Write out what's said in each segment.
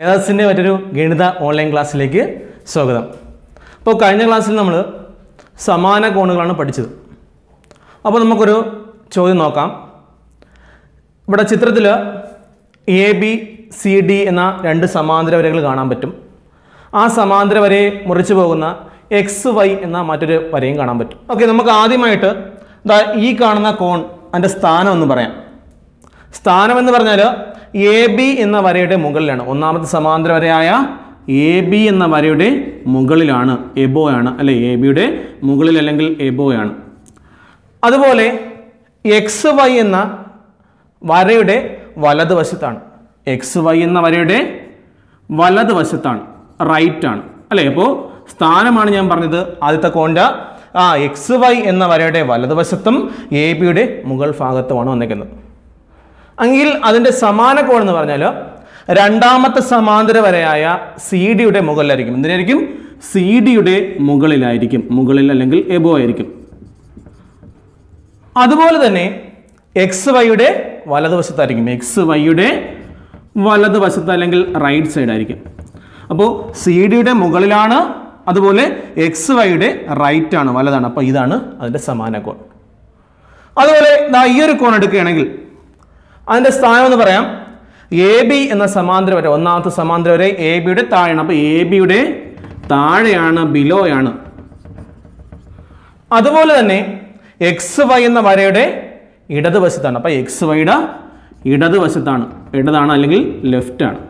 ഏതാസിൻ്റെ മറ്റൊരു ഗണിത ഓൺലൈൻ ക്ലാസ്സിലേക്ക് സ്വാഗതം അപ്പോൾ കഴിഞ്ഞ ക്ലാസ്സിൽ നമ്മൾ സമാന കോണുകളാണ് പഠിച്ചത് അപ്പോൾ നമുക്കൊരു ചോദ്യം നോക്കാം ഇവിടെ ചിത്രത്തിൽ എ ബി സി ഡി എന്ന രണ്ട് സമാന്തര വരകൾ കാണാൻ പറ്റും ആ സമാന്തര വരയെ മുറിച്ചു പോകുന്ന എക്സ് വൈ എന്ന മറ്റൊരു വരയും കാണാൻ പറ്റും ഓക്കെ നമുക്ക് ആദ്യമായിട്ട് ദാ ഈ കാണുന്ന കോൺ അതിൻ്റെ സ്ഥാനം ഒന്ന് പറയാം സ്ഥാനം എന്ന് പറഞ്ഞാൽ എ ബി എന്ന വരയുടെ മുകളിലാണ് ഒന്നാമത്തെ സമാന്തര വരയായ എ ബി എന്ന വരയുടെ മുകളിലാണ് എബോ ആണ് അല്ലെ എ ബിയുടെ മുകളിൽ അല്ലെങ്കിൽ എബോ ആണ് അതുപോലെ എക്സ് വൈ എന്ന വരയുടെ വലതുവശത്താണ് എക്സ് വൈ എന്ന വരയുടെ വലതുവശത്താണ് റൈറ്റ് ആണ് അല്ലേ അപ്പോൾ സ്ഥാനമാണ് ഞാൻ പറഞ്ഞത് ആദ്യത്തെ കോണ്ട ആ എക്സ് വൈ എന്ന വരയുടെ വലതുവശത്തും എ ബിയുടെ മുകൾ ഭാഗത്തുമാണ് വന്നിരിക്കുന്നത് എങ്കിൽ അതിൻ്റെ സമാന കോൺ എന്ന് പറഞ്ഞാൽ രണ്ടാമത്തെ സമാന്തര വരയായ സി ഡിയുടെ മുകളിലായിരിക്കും എന്തിനായിരിക്കും സി ഡിയുടെ മുകളിലായിരിക്കും മുകളിൽ അല്ലെങ്കിൽ എബോ ആയിരിക്കും അതുപോലെ തന്നെ എക്സ് വൈയുടെ വലതുവശത്തായിരിക്കും എക്സ് വൈയുടെ വലതുവശത്ത് അല്ലെങ്കിൽ റൈറ്റ് സൈഡ് ആയിരിക്കും അപ്പോൾ സി ഡിയുടെ മുകളിലാണ് അതുപോലെ എക്സ് വൈയുടെ റൈറ്റ് ആണ് വലതാണ് അപ്പോൾ ഇതാണ് അതിൻ്റെ സമാന കോൺ അതുപോലെ ദാ ഈ ഒരു കോൺ എടുക്കുകയാണെങ്കിൽ അതിൻ്റെ സ്ഥാനം എന്ന് പറയാം എ ബി എന്ന സമാന്തര വര ഒന്നാമത്തെ സമാന്തര വര എ ബിയുടെ താഴെയാണ് അപ്പോൾ എ ബിയുടെ താഴെയാണ് ബിലോയാണ് അതുപോലെ തന്നെ എക്സ് വൈ എന്ന വരയുടെ ഇടതുവശത്താണ് അപ്പോൾ എക്സ് വൈയുടെ ഇടതുവശത്താണ് ഇടതാണ് അല്ലെങ്കിൽ ലെഫ്റ്റ് ആണ്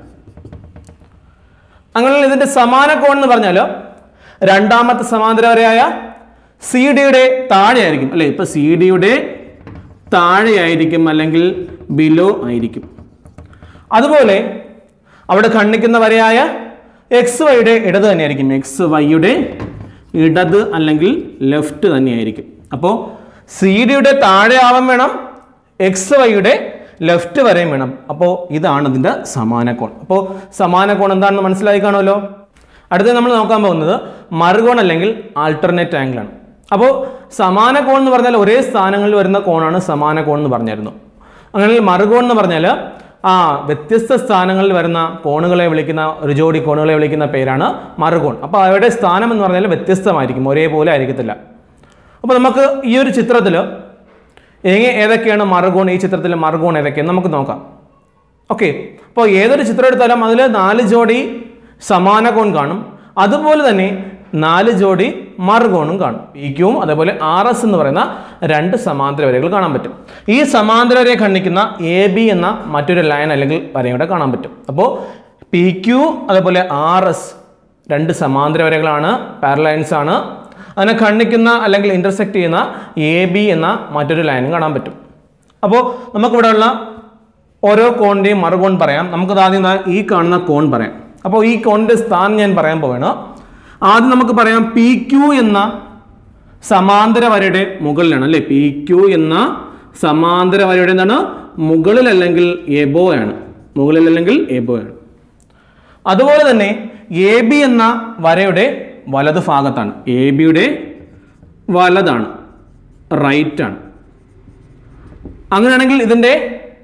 അങ്ങനെ ഇതിന്റെ സമാന കോൺ എന്ന് പറഞ്ഞാൽ രണ്ടാമത്തെ സമാന്തര വരയായ സി ഡിയുടെ താഴെയായിരിക്കും അല്ലേ ഇപ്പൊ സി ഡിയുടെ താഴെയായിരിക്കും അല്ലെങ്കിൽ ബിലോ ആയിരിക്കും അതുപോലെ അവിടെ കണ്ണിക്കുന്ന വരയായ എക്സ് വൈയുടെ ഇടത് തന്നെയായിരിക്കും എക്സ് വൈയുടെ ഇടത് അല്ലെങ്കിൽ ലെഫ്റ്റ് തന്നെയായിരിക്കും അപ്പോൾ സി ഡിയുടെ താഴെ ആവാൻ വേണം എക്സ് വൈയുടെ ലെഫ്റ്റ് വരെയും വേണം അപ്പോൾ ഇതാണ് ഇതിൻ്റെ സമാന കോൺ അപ്പോൾ സമാന കോൺ എന്താണെന്ന് മനസ്സിലായി കാണുമല്ലോ അടുത്തത് നമ്മൾ നോക്കാൻ പോകുന്നത് മറുകോൺ അല്ലെങ്കിൽ ആൾട്ടർനേറ്റ് ആംഗിൾ ആണ് അപ്പോൾ സമാന കോൺ എന്ന് പറഞ്ഞാൽ ഒരേ സ്ഥാനങ്ങളിൽ വരുന്ന കോണാണ് സമാന കോൺ എന്ന് പറഞ്ഞായിരുന്നു അങ്ങനെ മറുകോൺ എന്ന് പറഞ്ഞാൽ ആ വ്യത്യസ്ത സ്ഥാനങ്ങളിൽ വരുന്ന കോണുകളെ വിളിക്കുന്ന ഒരു ജോഡി കോണുകളെ വിളിക്കുന്ന പേരാണ് മറുകോൺ അപ്പോൾ അവയുടെ സ്ഥാനം എന്ന് പറഞ്ഞാൽ വ്യത്യസ്തമായിരിക്കും ഒരേപോലെ ആയിരിക്കത്തില്ല അപ്പോൾ നമുക്ക് ഈ ഒരു ചിത്രത്തിൽ എങ്ങനെ ഏതൊക്കെയാണ് മറുകോൺ ഈ ചിത്രത്തിൽ മറുകോൺ ഏതൊക്കെയാണ് നമുക്ക് നോക്കാം ഓക്കെ അപ്പോൾ ഏതൊരു ചിത്രം എടുത്താലും അതിൽ നാല് ജോഡി സമാന കോൺ കാണും അതുപോലെ തന്നെ നാല് ജോഡി മറുകോണും കാണും പി ക്യൂവും അതേപോലെ ആർ എസ് എന്ന് പറയുന്ന രണ്ട് സമാന്തര വരകൾ കാണാൻ പറ്റും ഈ സമാന്തര വരയെ ഖണ്ഡിക്കുന്ന എ ബി എന്ന മറ്റൊരു ലൈൻ അല്ലെങ്കിൽ വരയുടെ കാണാൻ പറ്റും അപ്പോൾ പി ക്യു അതേപോലെ ആർ എസ് രണ്ട് സമാന്തര വരകളാണ് പാരലൈൻസ് ആണ് അതിനെ ഖണ്ഡിക്കുന്ന അല്ലെങ്കിൽ ഇന്റർസെക്ട് ചെയ്യുന്ന എ ബി എന്ന മറ്റൊരു ലൈനും കാണാൻ പറ്റും അപ്പോൾ നമുക്കിവിടെ ഉള്ള ഓരോ കോണിൻ്റെയും മറുകോൺ പറയാം നമുക്ക് ആദ്യം ദാ ഈ കാണുന്ന കോൺ പറയാം അപ്പോൾ ഈ കോണിൻ്റെ സ്ഥാനം ഞാൻ പറയാൻ പോവാണ് ആദ്യം നമുക്ക് പറയാം പി ക്യു എന്ന സമാന്തര വരയുടെ മുകളിലാണ് അല്ലേ പി ക്യു എന്ന സമാന്തര വരയുടെ എന്താണ് മുകളിൽ അല്ലെങ്കിൽ എബോ ആണ് മുകളിൽ അല്ലെങ്കിൽ എബോ ആണ് അതുപോലെ തന്നെ എ ബി എന്ന വരയുടെ വലത് ഭാഗത്താണ് എ ബിയുടെ വലതാണ് റൈറ്റ് ആണ് അങ്ങനെയാണെങ്കിൽ ഇതിൻ്റെ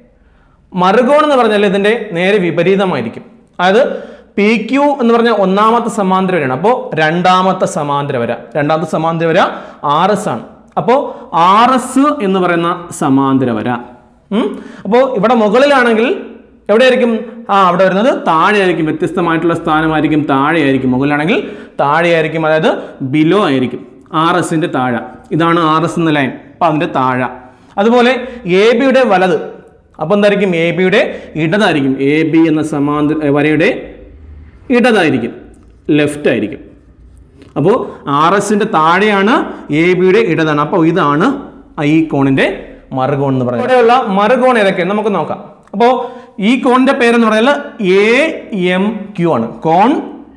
മറുകോൺ എന്ന് പറഞ്ഞാൽ ഇതിൻ്റെ നേരെ വിപരീതമായിരിക്കും അതായത് പി ക്യു എന്ന് പറഞ്ഞ ഒന്നാമത്തെ സമാന്തര വരയാണ് അപ്പോൾ രണ്ടാമത്തെ സമാന്തര വര രണ്ടാമത്തെ സമാന്തര വര ആർ എസ് ആണ് അപ്പോൾ ആർ എസ് എന്ന് പറയുന്ന സമാന്തര വര ഉം? അപ്പോൾ ഇവിടെ മുകളിലാണെങ്കിൽ എവിടെയായിരിക്കും ആ അവിടെ വരുന്നത് താഴെയായിരിക്കും വ്യത്യസ്തമായിട്ടുള്ള സ്ഥാനമായിരിക്കും താഴെയായിരിക്കും മുകളിലാണെങ്കിൽ താഴെയായിരിക്കും അതായത് ബിലോ ആയിരിക്കും ആർ എസിൻ്റെ താഴെ ഇതാണ് ആർ എസ് എന്ന ലൈൻ അപ്പം അതിൻ്റെ താഴെ അതുപോലെ എ ബിയുടെ വലത് അപ്പോൾ എന്തായിരിക്കും എ ബിയുടെ ഇടതായിരിക്കും എ ബി എന്ന സമാന്തര ഏ, വരയുടെ ഇടതായിരിക്കും ലെഫ്റ്റ് ആയിരിക്കും അപ്പോൾ ആർ എസിൻ്റെ താഴെയാണ് എ ബിയുടെ ഇടതാണ് അപ്പോൾ ഇതാണ് ഈ കോണിൻ്റെ മറുകോൺ എന്ന് പറയുന്നത് ഇവിടെയുള്ള മറുകോൺ ഏതൊക്കെയാണ് നമുക്ക് നോക്കാം അപ്പോൾ ഈ കോണിൻ്റെ പേരെന്ന് പറഞ്ഞാൽ എ എം ക്യു ആണ് കോൺ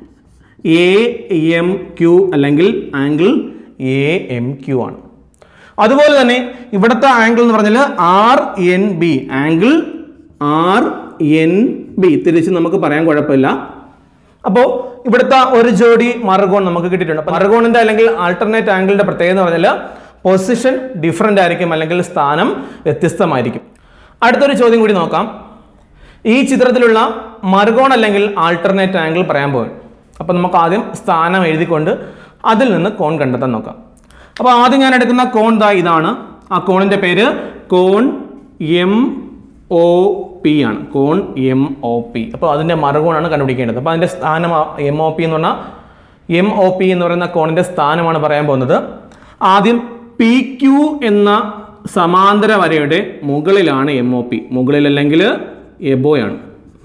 എ എം ക്യു അല്ലെങ്കിൽ ആംഗിൾ എ എം ക്യു ആണ് അതുപോലെ തന്നെ ഇവിടുത്തെ ആംഗിൾ എന്ന് പറഞ്ഞാൽ R N B angle R N B തിരിച്ച് നമുക്ക് പറയാൻ കുഴപ്പമില്ല അപ്പോൾ ഇവിടുത്തെ ഒരു ജോഡി മറുകോൺ നമുക്ക് കിട്ടിയിട്ടുണ്ട് അപ്പോൾ മറുകോണിന്റെ അല്ലെങ്കിൽ ആൾട്ടർനേറ്റ് ആംഗിളിന്റെ പ്രത്യേകത എന്ന് പറഞ്ഞാൽ പൊസിഷൻ ഡിഫറൻ്റ് ആയിരിക്കും അല്ലെങ്കിൽ സ്ഥാനം വ്യത്യസ്തമായിരിക്കും അടുത്തൊരു ചോദ്യം കൂടി നോക്കാം ഈ ചിത്രത്തിലുള്ള മറുകോൺ അല്ലെങ്കിൽ ആൾട്ടർനേറ്റ് ആംഗിൾ പറയാൻ പോകും അപ്പോൾ നമുക്ക് ആദ്യം സ്ഥാനം എഴുതിക്കൊണ്ട് അതിൽ നിന്ന് കോൺ കണ്ടെത്താൻ നോക്കാം അപ്പോൾ ആദ്യം ഞാൻ എടുക്കുന്ന കോൺ ദാ ഇതാണ് ആ കോണിൻ്റെ പേര് കോൺ എം ഒ പി ആണ് കോൺ എം ഒ പി അപ്പോൾ അതിൻ്റെ മറുകോണാണ് കണ്ടുപിടിക്കേണ്ടത് അപ്പോൾ അതിൻ്റെ സ്ഥാനം എം ഒ പി എന്ന് പറഞ്ഞാൽ എം ഒ പി എന്ന് പറയുന്ന കോണിൻ്റെ സ്ഥാനമാണ് പറയാൻ പോകുന്നത് ആദ്യം പി ക്യു എന്ന സമാന്തര വരയുടെ മുകളിലാണ് എം ഒ പി മുകളിൽ അല്ലെങ്കിൽ എബോയാണ്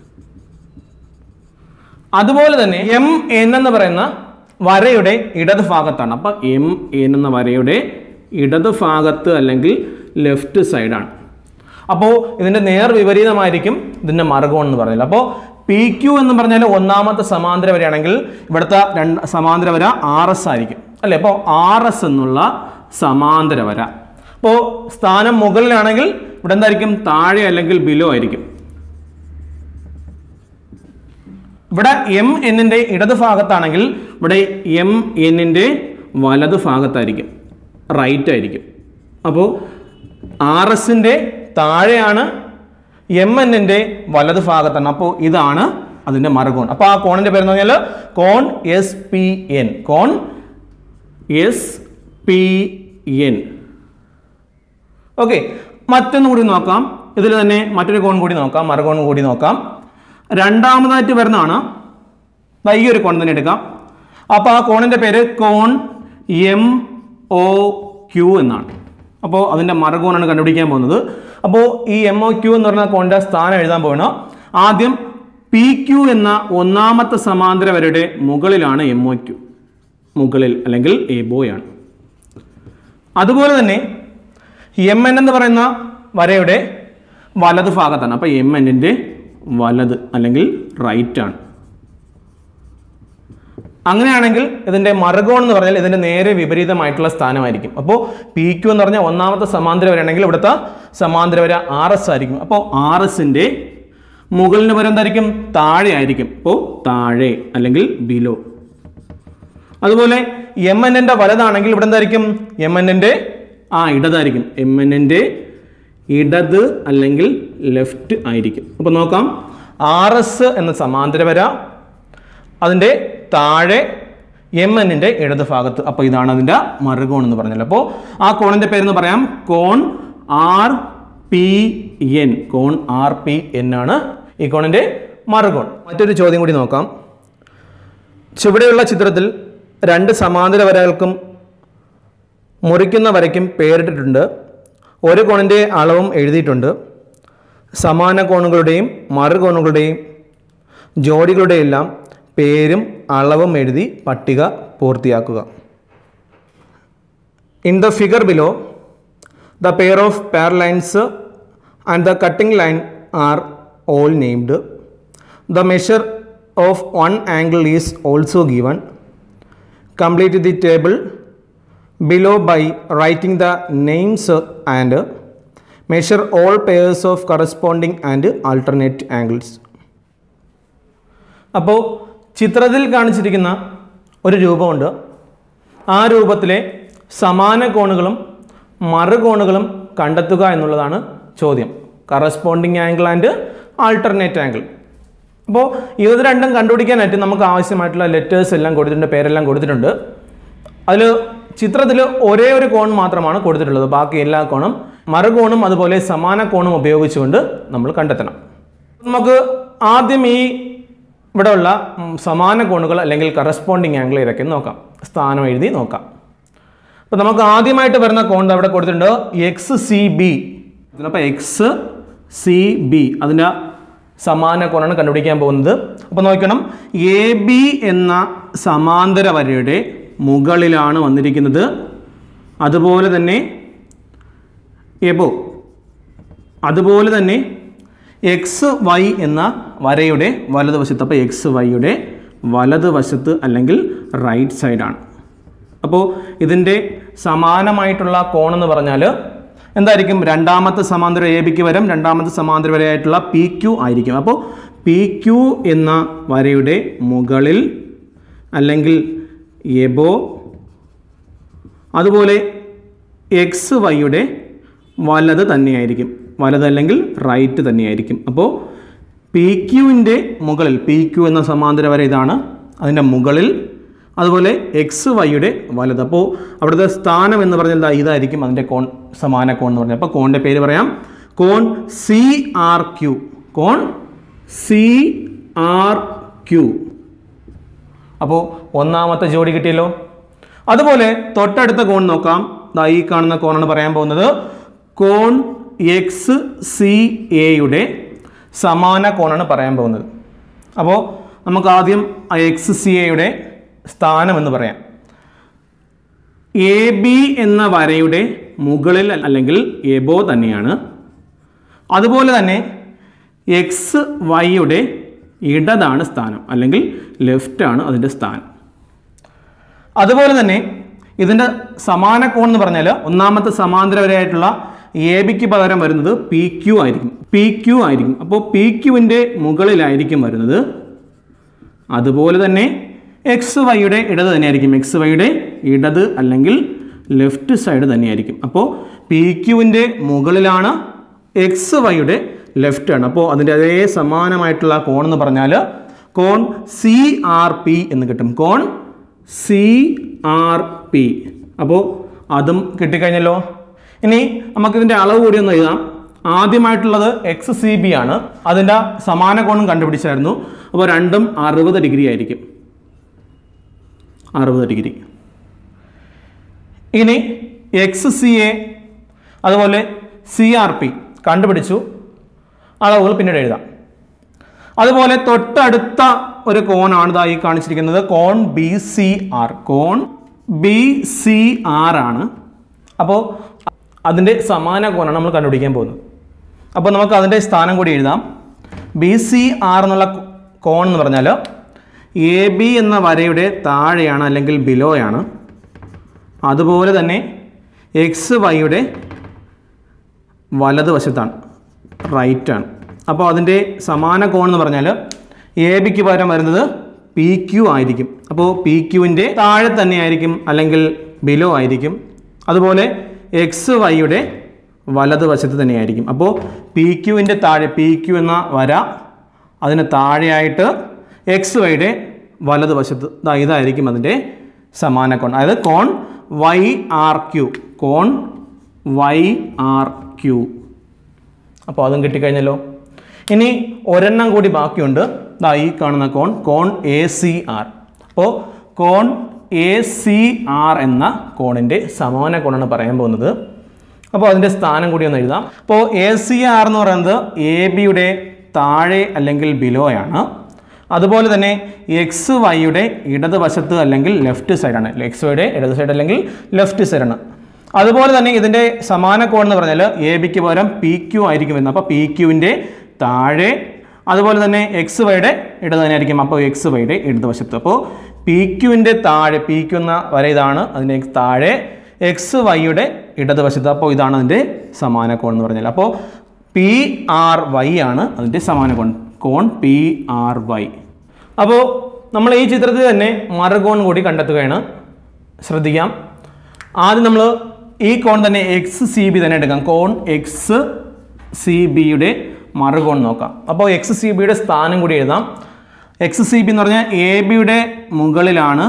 അതുപോലെ തന്നെ എം എൻ എന്ന് പറയുന്ന വരയുടെ ഇടത് ഭാഗത്താണ് അപ്പം എം എൻ എന്ന വരയുടെ ഇടത് ഭാഗത്ത് അല്ലെങ്കിൽ ലെഫ്റ്റ് സൈഡാണ് അപ്പോൾ ഇതിൻ്റെ നേർ വിപരീതമായിരിക്കും ഇതിൻ്റെ മറുകോൺ എന്ന് പറഞ്ഞാൽ അപ്പോൾ പി ക്യു എന്ന് പറഞ്ഞാൽ ഒന്നാമത്തെ സമാന്തര വരയാണെങ്കിൽ ഇവിടുത്തെ രണ്ട് സമാന്തര വര ആർ എസ് ആയിരിക്കും അല്ലേ അപ്പോൾ ആർ എസ് എന്നുള്ള സമാന്തര വര അപ്പോൾ സ്ഥാനം മുകളിലാണെങ്കിൽ ഇവിടെ എന്തായിരിക്കും താഴെ അല്ലെങ്കിൽ ബിലോ ആയിരിക്കും ഇവിടെ എം എന്നിൻ്റെ ഇടത് ഭാഗത്താണെങ്കിൽ ഇവിടെ എം എന്നിൻ്റെ വലത് ഭാഗത്തായിരിക്കും റൈറ്റ് ആയിരിക്കും അപ്പോൾ ആർ എസിൻ്റെ താഴെയാണ് എം എന്നിൻ്റെ വലത് ഭാഗത്താണ് അപ്പോൾ ഇതാണ് അതിൻ്റെ മറുകോൺ അപ്പോൾ ആ കോണിൻ്റെ പേരെന്ന് പറഞ്ഞാൽ കോൺ എസ് പി എൻ കോൺ എസ് പി എൻ ഓക്കെ മറ്റൊന്നും കൂടി നോക്കാം ഇതിൽ തന്നെ മറ്റൊരു കോൺ കൂടി നോക്കാം മറുകോൺ കൂടി നോക്കാം രണ്ടാമതായിട്ട് വരുന്നതാണ് ദാ ഈ ഒരു കോൺ തന്നെ എടുക്കാം അപ്പോൾ ആ കോണിൻ്റെ പേര് കോൺ എം ഒ ക്യു എന്നാണ് അപ്പോൾ അതിൻ്റെ മറുകോണാണ് കണ്ടുപിടിക്കാൻ പോകുന്നത് അപ്പോൾ ഈ എം ഒ ക്യു എന്ന് പറഞ്ഞ കോണിൻ്റെ സ്ഥാനം എഴുതാൻ പോകണം ആദ്യം പി ക്യു എന്ന ഒന്നാമത്തെ സമാന്തര വരയുടെ മുകളിലാണ് എം ഒ ക്യു മുകളിൽ അല്ലെങ്കിൽ എബോയാണ് അതുപോലെ തന്നെ എം എൻ എന്ന് പറയുന്ന വരയുടെ വലത് ഭാഗത്താണ് അപ്പോൾ എം എന്നിൻ്റെ വലത് അല്ലെങ്കിൽ റൈറ്റ് ആണ് അങ്ങനെയാണെങ്കിൽ ഇതിൻ്റെ മറുകോൺ എന്ന് പറഞ്ഞാൽ ഇതിൻ്റെ നേരെ വിപരീതമായിട്ടുള്ള സ്ഥാനമായിരിക്കും അപ്പോൾ പി ക്യു എന്ന് പറഞ്ഞാൽ ഒന്നാമത്തെ സമാന്തര വരയാണെങ്കിൽ ഇവിടുത്തെ സമാന്തര വര ആർ എസ് ആയിരിക്കും അപ്പോൾ ആർ എസിൻ്റെ മുകളിന് പകരം എന്തായിരിക്കും താഴെ ആയിരിക്കും അപ്പോൾ താഴെ അല്ലെങ്കിൽ ബിലോ അതുപോലെ എം എൻ എൻ്റെ വലതാണെങ്കിൽ ഇവിടെ എന്തായിരിക്കും എം എൻ എൻ്റെ ആ ഇടതായിരിക്കും എം എൻ എൻ്റെ ഇടത് അല്ലെങ്കിൽ ലെഫ്റ്റ് ആയിരിക്കും അപ്പോൾ നോക്കാം ആർ എസ് എന്ന സമാന്തര വര അതിൻ്റെ താഴെ എം എന്നിൻ്റെ ഇടത് ഭാഗത്ത് അപ്പോൾ ഇതാണ് അതിൻ്റെ മറുകോൺ എന്ന് പറഞ്ഞാൽ അപ്പോൾ ആ കോണിൻ്റെ പേരെന്ന് പറയാം കോൺ ആർ പി എൻ കോൺ ആർ പി എൻ ആണ് ഈ കോണിൻ്റെ മറുകോൺ മറ്റൊരു ചോദ്യം കൂടി നോക്കാം ചുവടെയുള്ള ചിത്രത്തിൽ രണ്ട് സമാന്തര വരകൾക്കും മുറിക്കുന്ന വരയ്ക്കും പേരിട്ടിട്ടുണ്ട് ഒരു കോണിൻ്റെ അളവും എഴുതിയിട്ടുണ്ട് സമാന കോണുകളുടെയും മറുകോണുകളുടെയും ജോഡികളുടെയെല്ലാം പേരും അളവും എഴുതി പട്ടിക പൂർത്തിയാക്കുക in the figure below the pair of pair lines and the cutting line are all named the measure of one angle is also given complete the table below by writing the names and measure all pairs of corresponding and alternate angles. അപ്പോൾ ചിത്രത്തിൽ കാണിച്ചിരിക്കുന്ന ഒരു രൂപമുണ്ട് ആ രൂപത്തിലെ സമാന കോണുകളും മറുകോണുകളും കണ്ടെത്തുക എന്നുള്ളതാണ് ചോദ്യം corresponding angle and alternate angle അപ്പോൾ ഇത് രണ്ടും കണ്ടുപിടിക്കാനായിട്ട് നമുക്ക് ആവശ്യമായിട്ടുള്ള ലെറ്റേഴ്സ് എല്ലാം കൊടുത്തിട്ടുണ്ട് പേരെല്ലാം കൊടുത്തിട്ടുണ്ട് അതിൽ ചിത്രത്തിൽ ഒരേ ഒരു കോൺ മാത്രമാണ് കൊടുത്തിട്ടുള്ളത് ബാക്കി എല്ലാ കോണും മറുകോണും അതുപോലെ സമാന കോണും ഉപയോഗിച്ചുകൊണ്ട് നമ്മൾ കണ്ടെത്തണം നമുക്ക് ആദ്യം ഈ ഇവിടെ ഉള്ള ഉം, സമാന കോണുകൾ അല്ലെങ്കിൽ കറസ്പോണ്ടിങ് ആംഗിൾ ഇതൊക്കെ നോക്കാം സ്ഥാനം എഴുതി നോക്കാം അപ്പോൾ നമുക്ക് ആദ്യമായിട്ട് വരുന്ന കോൺ ദാ ഇവിടെ കൊടുത്തിട്ടുണ്ട് എക്സ് സി ബി ഇതിനപ്പോൾ എക്സ് സി ബി അതിൻ്റെ സമാന കോണാണ് കണ്ടുപിടിക്കാൻ പോകുന്നത് അപ്പോൾ നോക്കണം എ ബി എന്ന സമാന്തര വരയുടെ മുകളിലാണ് വന്നിരിക്കുന്നത് അതുപോലെ തന്നെ എബോ അതുപോലെ തന്നെ എക്സ് വൈ എന്ന വരയുടെ വലതുവശത്ത് അപ്പോൾ എക്സ് വൈയുടെ വലതുവശത്ത് അല്ലെങ്കിൽ റൈറ്റ് സൈഡാണ് അപ്പോൾ ഇതിൻ്റെ സമാനമായിട്ടുള്ള കോൺ എന്ന് പറഞ്ഞാൽ എന്തായിരിക്കും രണ്ടാമത്തെ സമാന്തര എ ബിക്ക് വരം രണ്ടാമത്തെ സമാന്തര വരയായിട്ടുള്ള പി ക്യു ആയിരിക്കും അപ്പോൾ പി ക്യു എന്ന വരയുടെ മുകളിൽ അല്ലെങ്കിൽ എബോ അതുപോലെ എക്സ് വൈയുടെ വലത് തന്നെയായിരിക്കും വലത് അല്ലെങ്കിൽ റൈറ്റ് തന്നെയായിരിക്കും അപ്പോൾ പി ക്യുവിൻ്റെ മുകളിൽ പി ക്യു എന്ന സമാന്തര വര ഇതാണ് അതിൻ്റെ മുകളിൽ അതുപോലെ എക്സ് വൈയുടെ വലത് അപ്പോൾ അവിടുത്തെ സ്ഥാനം എന്ന് പറഞ്ഞാൽ ദാ ഇതായിരിക്കും അതിൻ്റെ കോൺ സമാന കോൺ എന്ന് പറഞ്ഞാൽ അപ്പോൾ കോണിൻ്റെ പേര് പറയാം കോൺ സി ആർ ക്യു കോൺ സി ആർ ക്യു അപ്പോൾ ഒന്നാമത്തെ ജോഡി കിട്ടിയല്ലോ അതുപോലെ തൊട്ടടുത്ത കോൺ നോക്കാം ദാ ഈ കാണുന്ന കോണാണ് പറയാൻ പോകുന്നത് കോൺ എക്സ് സി എയുടെ സമാന കോണാണ് പറയാൻ പോകുന്നത് അപ്പോൾ നമുക്ക് ആദ്യം എക്സ് സി എയുടെ സ്ഥാനം എന്ന് പറയാം എ ബി എന്ന വരയുടെ മുകളിൽ അല്ലെങ്കിൽ എബോ തന്നെയാണ് അതുപോലെ തന്നെ എക്സ് വൈയുടെ ഇടതാണ് സ്ഥാനം അല്ലെങ്കിൽ ലെഫ്റ്റാണ് അതിൻ്റെ സ്ഥാനം അതുപോലെ തന്നെ ഇതിൻ്റെ സമാന കോൺ എന്ന് പറഞ്ഞാൽ ഒന്നാമത്തെ സമാന്തര വരയായിട്ടുള്ള എ ബിക്ക് പകരം വരുന്നത് പി ക്യു ആയിരിക്കും പി ക്യു ആയിരിക്കും അപ്പോൾ പി ക്യുവിൻ്റെ മുകളിലായിരിക്കും വരുന്നത് അതുപോലെ തന്നെ എക്സ് വൈയുടെ ഇടത് തന്നെയായിരിക്കും എക്സ് വൈയുടെ ഇടത് അല്ലെങ്കിൽ ലെഫ്റ്റ് സൈഡ് തന്നെയായിരിക്കും അപ്പോൾ പി ക്യുവിൻ്റെ മുകളിലാണ് എക്സ് വൈയുടെ ലെഫ്റ്റ് ആണ് അപ്പോൾ അതിൻ്റെ അതേ സമാനമായിട്ടുള്ള കോൺ എന്ന് പറഞ്ഞാൽ കോൺ സി ആർ പി എന്ന് കിട്ടും കോൺ സി ആർ പി അപ്പോൾ അതും കിട്ടിക്കഴിഞ്ഞല്ലോ ഇനി നമുക്കിതിൻ്റെ അളവ് കൂടി ഒന്ന് എഴുതാം ആദ്യമായിട്ടുള്ളത് എക്സ് സി ബി ആണ് അതിൻ്റെ സമാന കോണും കണ്ടുപിടിച്ചായിരുന്നു അപ്പോൾ രണ്ടും അറുപത് ഡിഗ്രി ആയിരിക്കും അറുപത് ഡിഗ്രി ഇനി എക്സ് സി എ അതുപോലെ സി ആർ പി കണ്ടുപിടിച്ചു അളവുകൾ പിന്നീട് എഴുതാം അതുപോലെ തൊട്ടടുത്ത ഒരു കോണാണ് ഇതാ ഈ കാണിച്ചിരിക്കുന്നത് കോൺ ബി സി ആർ കോൺ ബി സി ആർ ആണ് അപ്പോൾ അതിൻ്റെ സമാന കോണാണ് നമ്മൾ കണ്ടുപിടിക്കാൻ പോകുന്നത് അപ്പോൾ നമുക്ക് അതിൻ്റെ സ്ഥാനം കൂടി എഴുതാം ബി സി ആർ എന്നുള്ള കോൺ എന്ന് പറഞ്ഞാൽ എ ബി എന്ന വരയുടെ താഴെയാണ് അല്ലെങ്കിൽ ബിലോയാണ് അതുപോലെ തന്നെ എക്സ് വൈയുടെ വലതുവശത്താണ് റൈറ്റ് ആണ് അപ്പോൾ അതിൻ്റെ സമാന കോൺ എന്ന് പറഞ്ഞാൽ എ ബിക്ക് പകരം വരുന്നത് പി ക്യു ആയിരിക്കും അപ്പോൾ പി ക്യുവിൻ്റെ താഴെ തന്നെ ആയിരിക്കും അല്ലെങ്കിൽ ബിലോ ആയിരിക്കും അതുപോലെ എക്സ് വൈയുടെ വലതുവശത്ത് തന്നെയായിരിക്കും അപ്പോൾ പി ക്യുവിൻ്റെ താഴെ പി ക്യു എന്ന വര അതിന് താഴെയായിട്ട് എക്സ് വൈയുടെ വലതുവശത്ത് ദാ ഇതായിരിക്കും അതിൻ്റെ സമാന കോൺ അതായത് കോൺ വൈ ആർ ക്യു കോൺ വൈ ആർ ക്യു അപ്പോൾ അതും കിട്ടിക്കഴിഞ്ഞല്ലോ ഇനി ഒരെണ്ണം കൂടി ബാക്കിയുണ്ട് ദാ ഈ കാണുന്ന കോൺ കോൺ എ സി ആർ അപ്പോൾ കോൺ എ സി ആർ എന്ന കോണിൻ്റെ സമാന കോണാണ് പറയാൻ പോകുന്നത് അപ്പോൾ അതിൻ്റെ സ്ഥാനം കൂടി ഒന്ന് എഴുതാം അപ്പോൾ എ സി ആർ എന്ന് പറയുന്നത് എ ബിയുടെ താഴെ അല്ലെങ്കിൽ ബിലോയാണ് അതുപോലെ തന്നെ എക്സ് വൈയുടെ ഇടതുവശത്ത് അല്ലെങ്കിൽ ലെഫ്റ്റ് സൈഡാണ് എക്സ് വൈയുടെ ഇടത് സൈഡ് അല്ലെങ്കിൽ ലെഫ്റ്റ് സൈഡാണ് അതുപോലെ തന്നെ ഇതിൻ്റെ സമാന കോൺ എന്ന് പറഞ്ഞാൽ എ ബിക്ക് പകരം പി ക്യു ആയിരിക്കും വരുന്നത് അപ്പോൾ പി ക്യുവിൻ്റെ താഴെ അതുപോലെ തന്നെ എക്സ് വൈയുടെ ഇടത് തന്നെ ആയിരിക്കും അപ്പോൾ എക്സ് വൈയുടെ ഇടതുവശത്ത് അപ്പോൾ പി ക്യുവിൻ്റെ താഴെ പി ക്യു എന്ന വര ഇതാണ് അതിൻ്റെ താഴെ എക്സ് വൈയുടെ ഇടതുവശത്ത് അപ്പോൾ ഇതാണ് അതിൻ്റെ സമാന കോൺ എന്ന് പറഞ്ഞാൽ അപ്പോൾ പി ആർ വൈ ആണ് അതിൻ്റെ സമാന കോൺ കോൺ പി ആർ വൈ അപ്പോൾ നമ്മൾ ഈ ചിത്രത്തിൽ തന്നെ മറുകോൺ കൂടി കണ്ടെത്തുകയാണ് ശ്രദ്ധിക്കാം ആദ്യം നമ്മൾ ഈ കോൺ തന്നെ എക്സ് സി ബി തന്നെ എടുക്കാം കോൺ എക്സ് സി ബിയുടെ മറുകോൺ നോക്കാം അപ്പോൾ എക്സ് സി ബിയുടെ സ്ഥാനം കൂടി എഴുതാം എക്സ് സി ബി എന്ന് പറഞ്ഞാൽ എ ബിയുടെ മുകളിലാണ്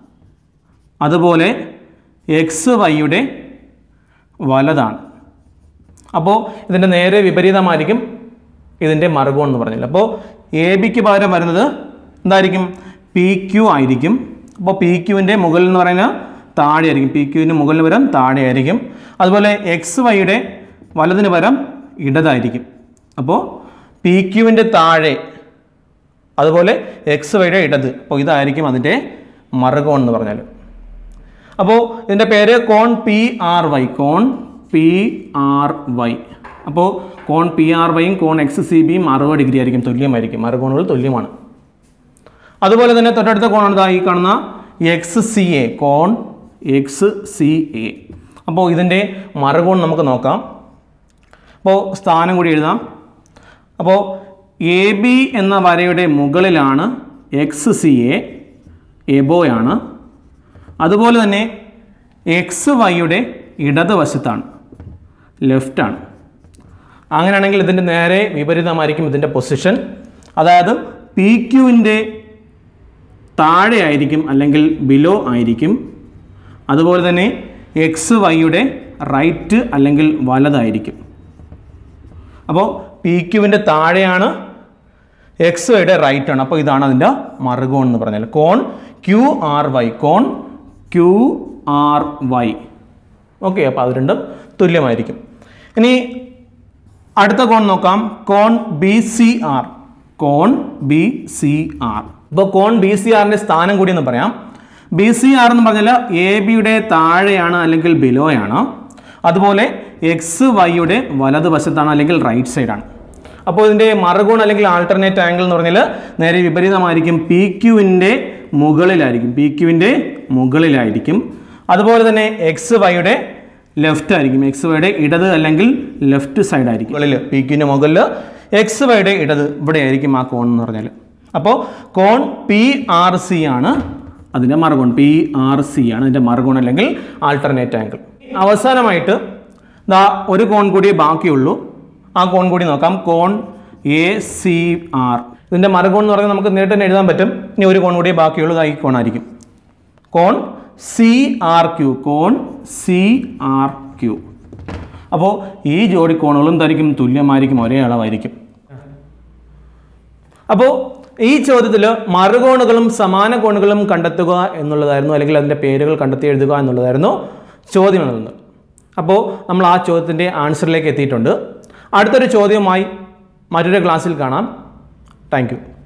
അതുപോലെ എക്സ് വൈയുടെ വലതാണ് അപ്പോൾ ഇതിൻ്റെ നേരെ വിപരീതമായിരിക്കും ഇതിൻ്റെ മറുകോൺ എന്ന് പറഞ്ഞില്ല അപ്പോൾ എ ബിക്ക് പകരം വരുന്നത് എന്തായിരിക്കും പി ക്യു ആയിരിക്കും അപ്പോൾ പി ക്യുവിൻ്റെ മുകളിൽ എന്ന് പറയുന്നത് താഴെയായിരിക്കും പി ക്യുവിന് മുകളിൽ പകരം താഴെയായിരിക്കും അതുപോലെ എക്സ് വൈയുടെ വലതിന് പകരം ഇടതായിരിക്കും അപ്പോൾ പി ക്യുവിൻ്റെ താഴെ അതുപോലെ എക്സ് വൈയുടെ ഇടത് അപ്പോൾ ഇതായിരിക്കും അതിൻ്റെ മറുകോൺ എന്ന് പറഞ്ഞാൽ അപ്പോൾ ഇതിൻ്റെ പേര് കോൺ പി ആർ വൈ കോൺ പി ആർ വൈ അപ്പോൾ കോൺ പി ആർ വൈയും കോൺ എക്സ് സി ബിയും അറുപത് ഡിഗ്രി ആയിരിക്കും തുല്യമായിരിക്കും മറുകോണുകൾ തുല്യമാണ് അതുപോലെ തന്നെ തൊട്ടടുത്ത കോണാണ് ദാ ഈ കാണുന്ന എക്സ് സി എ കോൺ എക്സ് സി എ അപ്പോൾ ഇതിൻ്റെ മറുകോൺ നമുക്ക് നോക്കാം അപ്പോൾ സ്ഥാനം കൂടി എഴുതാം അപ്പോൾ എ ബി എന്ന വരയുടെ മുകളിലാണ് എക്സ് സി എ എബോയാണ് അതുപോലെ തന്നെ എക്സ് വൈയുടെ ഇടതുവശത്താണ് ലെഫ്റ്റാണ് അങ്ങനെയാണെങ്കിൽ ഇതിൻ്റെ നേരെ വിപരീതമായിരിക്കും ഇതിൻ്റെ പൊസിഷൻ അതായത് പി ക്യുവിൻ്റെ താഴെ ആയിരിക്കും അല്ലെങ്കിൽ ബിലോ ആയിരിക്കും അതുപോലെ തന്നെ എക്സ് വൈയുടെ റൈറ്റ് അല്ലെങ്കിൽ വലതായിരിക്കും അപ്പോൾ പി ക്യുവിൻ്റെ താഴെയാണ് എക്സ് വൈയുടെ റൈറ്റ് ആണ് അപ്പോൾ ഇതാണ് അതിൻ്റെ മറുകോൺ എന്ന് പറഞ്ഞാൽ കോൺ ക്യു ആർ വൈ കോൺ ക്യു ആർ വൈ ഓക്കെ അപ്പോൾ അത് രണ്ടും തുല്യമായിരിക്കും ഇനി അടുത്ത കോൺ നോക്കാം കോൺ ബി സി ആർ കോൺ ബി സി ആർ ഇപ്പോൾ കോൺ ബി സി ആറിൻ്റെ സ്ഥാനം കൂടി എന്ന് പറയാം ബി സി ആർ എന്ന് പറഞ്ഞാൽ എ ബിയുടെ താഴെയാണ് അല്ലെങ്കിൽ ബിലോയാണ് അതുപോലെ എക്സ് വൈയുടെ വലതുവശത്താണ് അല്ലെങ്കിൽ റൈറ്റ് സൈഡാണ് അപ്പോൾ ഇതിൻ്റെ മറുകോൺ അല്ലെങ്കിൽ ആൾട്ടർനേറ്റ് ആംഗിൾ എന്ന് പറഞ്ഞാൽ നേരെ വിപരീതമായിരിക്കും പി ക്യുവിൻ്റെ മുകളിലായിരിക്കും പി ക്യുവിൻ്റെ മുകളിലായിരിക്കും അതുപോലെ തന്നെ എക്സ് വൈയുടെ ലെഫ്റ്റ് ആയിരിക്കും എക്സ് വൈയുടെ ഇടത് അല്ലെങ്കിൽ ലെഫ്റ്റ് സൈഡ് ആയിരിക്കും മുകളിൽ പി ക്യുവിൻ്റെ മുകളിൽ എക്സ് വൈയുടെ ഇടത് ഇവിടെ ആയിരിക്കും ആ കോൺ എന്ന് പറഞ്ഞാൽ അപ്പോൾ കോൺ പി ആർ സി ആണ് അതിൻ്റെ മറുകോൺ പി ആർ സി ആണ് അതിൻ്റെ മറുകോൺ അല്ലെങ്കിൽ ആൾട്ടർനേറ്റ് ആംഗിൾ അവസാനമായിട്ട് ദാ ഒരു കോൺ കൂടിയേ ബാക്കിയുള്ളൂ ആ കോൺ കൂടി നോക്കാം കോൺ എ സി ആർ ഇതിൻ്റെ മറുകോൺ എന്ന് പറഞ്ഞാൽ നമുക്ക് നേരിട്ട് തന്നെ എഴുതാൻ പറ്റും ഇനി ഒരു കോൺ കൂടിയേ ബാക്കിയുള്ളൂ ദാ ഈ കോണായിരിക്കും കോൺ സി ആർ ക്യു കോൺ സി ആർ ക്യു അപ്പോൾ ഈ ജോഡി കോണുകളും തനിക്കും തുല്യമായിരിക്കും ഒരേ അളവായിരിക്കും അപ്പോൾ ഈ ചോദ്യത്തിൽ മറുകോണുകളും സമാന കോണുകളും കണ്ടെത്തുക എന്നുള്ളതായിരുന്നു അല്ലെങ്കിൽ അതിൻ്റെ പേരുകൾ കണ്ടെത്തി എഴുതുക എന്നുള്ളതായിരുന്നു ചോദ്യം എന്നുള്ളത് അപ്പോൾ നമ്മൾ ആ ചോദ്യത്തിൻ്റെ ആൻസറിലേക്ക് എത്തിയിട്ടുണ്ട് അടുത്തൊരു ചോദ്യവുമായി മറ്റൊരു ക്ലാസ്സിൽ കാണാം താങ്ക്